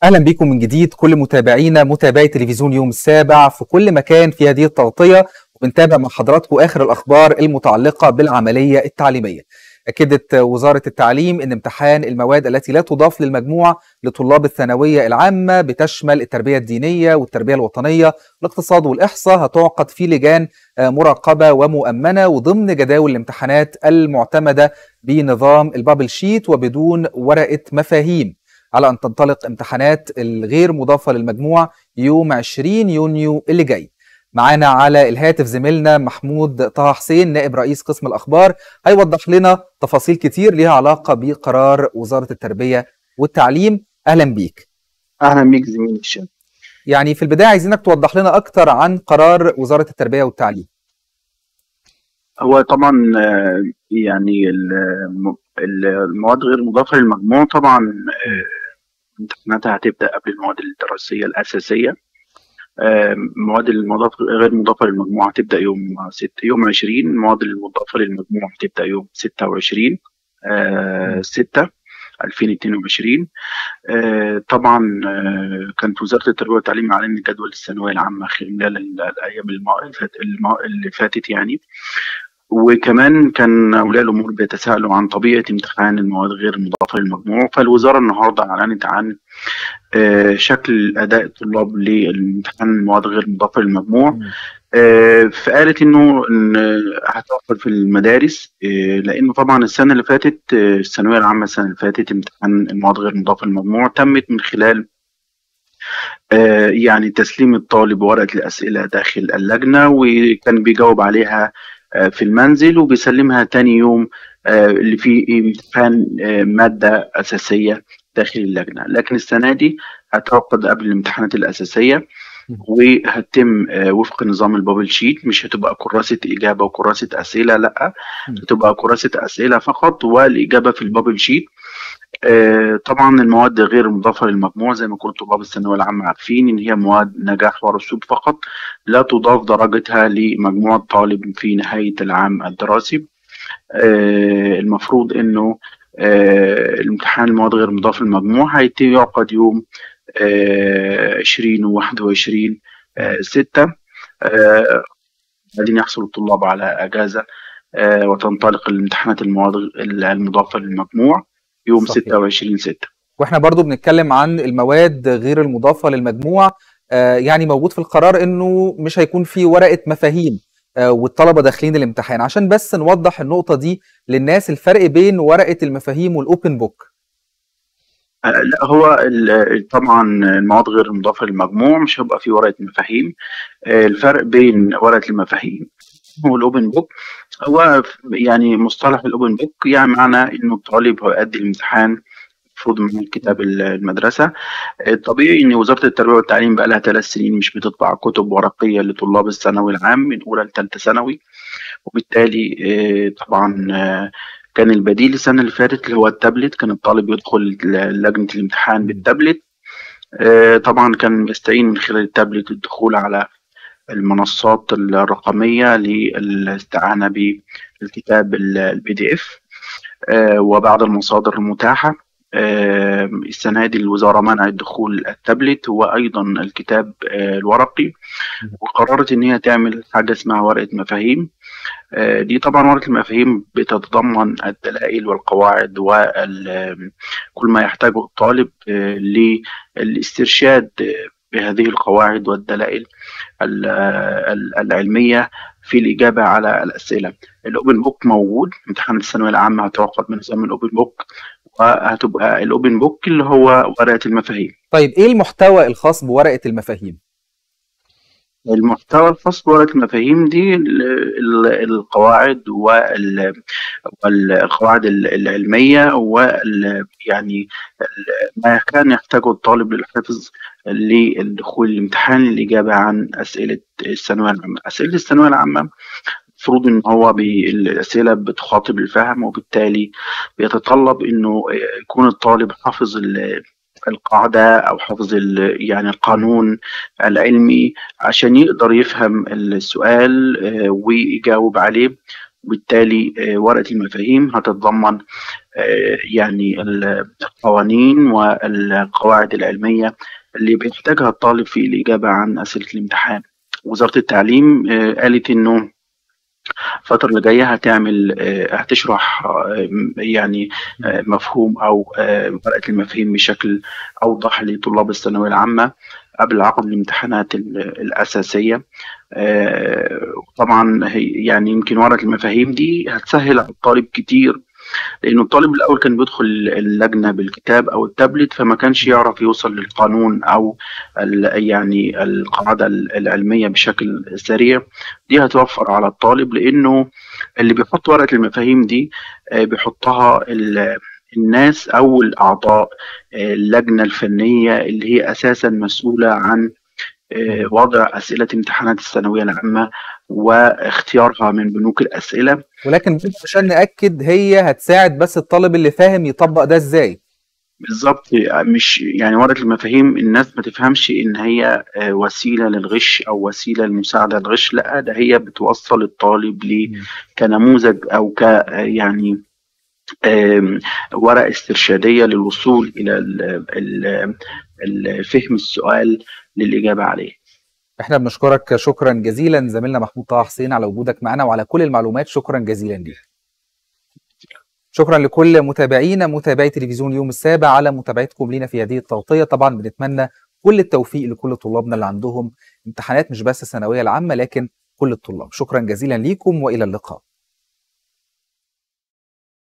اهلا بكم من جديد كل متابعينا متابعي تلفزيون يوم السابع في كل مكان في هذه التغطيه وبنتابع مع حضراتكم اخر الاخبار المتعلقه بالعمليه التعليميه. اكدت وزاره التعليم ان امتحان المواد التي لا تضاف للمجموع لطلاب الثانويه العامه بتشمل التربيه الدينيه والتربيه الوطنيه والاقتصاد والاحصاء هتعقد في لجان مراقبه ومؤمنه وضمن جداول الامتحانات المعتمده بنظام البابل شيت وبدون ورقه مفاهيم. على أن تنطلق امتحانات الغير مضافة للمجموع يوم 20 يونيو اللي جاي معانا على الهاتف زميلنا محمود طه حسين نائب رئيس قسم الأخبار هيوضح لنا تفاصيل كتير ليها علاقة بقرار وزارة التربية والتعليم أهلا بيك أهلا بيك زميلي الشاب يعني في البداية عايزينك توضح لنا أكتر عن قرار وزارة التربية والتعليم هو طبعا يعني المواد غير مضافة للمجموع طبعا امتحاناتها هتبدا قبل المواد الدراسيه الاساسيه المواد المضافه غير مضافه للمجموع هتبدا يوم 6 يوم 20 المواد المضافه للمجموع هتبدا يوم 26 6 2022 طبعا كانت وزاره التربيه والتعليم اعلنت جدول الثانويه العامه خلال الايام اللي فاتت يعني وكمان كان اولياء الامور بيتساءلوا عن طبيعه امتحان المواد غير المضافه للمجموع فالوزاره النهارده اعلنت عن شكل اداء الطلاب للامتحان المواد غير المضافه للمجموع فقالت انه هتوفر في المدارس لانه طبعا السنه اللي فاتت الثانويه العامه السنه اللي فاتت امتحان المواد غير المضافه للمجموع تمت من خلال يعني تسليم الطالب ورقه الاسئله داخل اللجنه وكان بيجاوب عليها في المنزل وبيسلمها تاني يوم اللي فيه امتحان مادة أساسية داخل اللجنة لكن السنة دي هتعقد قبل الامتحانات الأساسية وهتتم وفق نظام البابل شيت مش هتبقى كراسة إجابة وكراسة أسئلة لأ هتبقى كراسة أسئلة فقط والإجابة في البابل شيت طبعا المواد غير مضافة للمجموع زي ما كل طلاب الثانوية العامة عارفين إن هي مواد نجاح ورسوب فقط لا تضاف درجتها لمجموع الطالب في نهاية العام الدراسي المفروض إنه الامتحان المواد غير مضافة للمجموع هيتم يعقد يوم 20 و 21 6 بعدين يحصل الطلاب على أجازة وتنطلق الامتحانات المواد المضافة للمجموع يوم صحيح. 26 6 واحنا برضو بنتكلم عن المواد غير المضافة للمجموع آه يعني موجود في القرار انه مش هيكون في ورقة مفاهيم آه والطلبة داخلين الامتحان عشان بس نوضح النقطة دي للناس الفرق بين ورقة المفاهيم والاوبن بوك آه لا هو طبعا المواد غير المضافة للمجموع مش هيبقى في ورقة مفاهيم الفرق بين ورقة المفاهيم والاوبن بوك هو يعني مصطلح الاوبن بوك يعني معنى انه الطالب هو يؤدي الامتحان المفروض من كتاب المدرسة الطبيعي ان وزارة التربية والتعليم بقى لها ثلاث سنين مش بتطبع كتب ورقية لطلاب الثانوي العام من اولى لثالثة ثانوي وبالتالي طبعا كان البديل السنة اللي فاتت اللي هو التابلت كان الطالب يدخل لجنة الامتحان بالتابلت طبعا كان بيستعين من خلال التابلت الدخول على المنصات الرقمية للاستعانة بالكتاب البي دي اف وبعض المصادر المتاحة السنة دي الوزارة منعت دخول التابلت وأيضا الكتاب الورقي وقررت إن هي تعمل حاجة اسمها ورقة مفاهيم دي طبعا ورقة المفاهيم بتتضمن الدلائل والقواعد وكل ما يحتاجه الطالب للاسترشاد بهذه القواعد والدلائل العلمية في الإجابة على الأسئلة الأوبن بوك موجود امتحان الثانوية العامة هتعقد من نظام الأوبن بوك وهتبقى الأوبن بوك اللي هو ورقة المفاهيم طيب إيه المحتوى الخاص بورقة المفاهيم؟ المحتوى الخاص بورقة المفاهيم دي القواعد والقواعد العلمية وال يعني ما كان يحتاجه الطالب للحفظ للدخول الامتحان للإجابة عن أسئلة الثانوية العامة أسئلة الثانوية العامة المفروض ان هو الاسئله بتخاطب الفهم وبالتالي بيتطلب انه يكون الطالب حافظ القاعدة أو حفظ يعني القانون العلمي عشان يقدر يفهم السؤال ويجاوب عليه وبالتالي آه، ورقة المفاهيم هتتضمن آه، يعني القوانين والقواعد العلمية اللي بيحتاجها الطالب في الإجابة عن أسئلة الامتحان وزارة التعليم آه، قالت إنه الفترة اللي جاية هتعمل آه، هتشرح آه، يعني آه، مفهوم أو آه، ورقة المفاهيم بشكل أوضح لطلاب الثانوية العامة قبل عقد الامتحانات ال- الأساسية آه، طبعا هي يعني يمكن ورقة المفاهيم دي هتسهل على الطالب كتير لأنه الطالب الأول كان بيدخل اللجنة بالكتاب أو التابلت فما كانش يعرف يوصل للقانون أو ال- يعني القاعدة العلمية بشكل سريع دي هتوفر على الطالب لأنه اللي بيحط ورقة المفاهيم دي آه، بيحطها ال- الناس أو الأعضاء آه، اللجنة الفنية اللي هي أساسا مسؤولة عن آه، وضع أسئلة امتحانات الثانوية العامة واختيارها من بنوك الأسئلة ولكن برضه عشان ناكد هي هتساعد بس الطالب اللي فاهم يطبق ده ازاي بالظبط مش يعني ورقة المفاهيم الناس ما تفهمش إن هي آه، وسيلة للغش أو وسيلة للمساعدة للغش لا ده هي بتوصل الطالب ل كنموذج أو ك يعني آم، ورقة استرشادية للوصول إلى ال- ال- ال- فهم السؤال للإجابة عليه احنا بنشكرك شكرا جزيلا زميلنا محمود طه حسين على وجودك معنا وعلى كل المعلومات شكرا جزيلا ليك شكرا لكل متابعينا متابعي تلفزيون يوم السابع على متابعتكم لينا في هذه التغطية طبعا بنتمنى كل التوفيق لكل طلابنا اللي عندهم امتحانات مش بس الثانوية العامة لكن كل الطلاب شكرا جزيلا ليكم وإلى اللقاء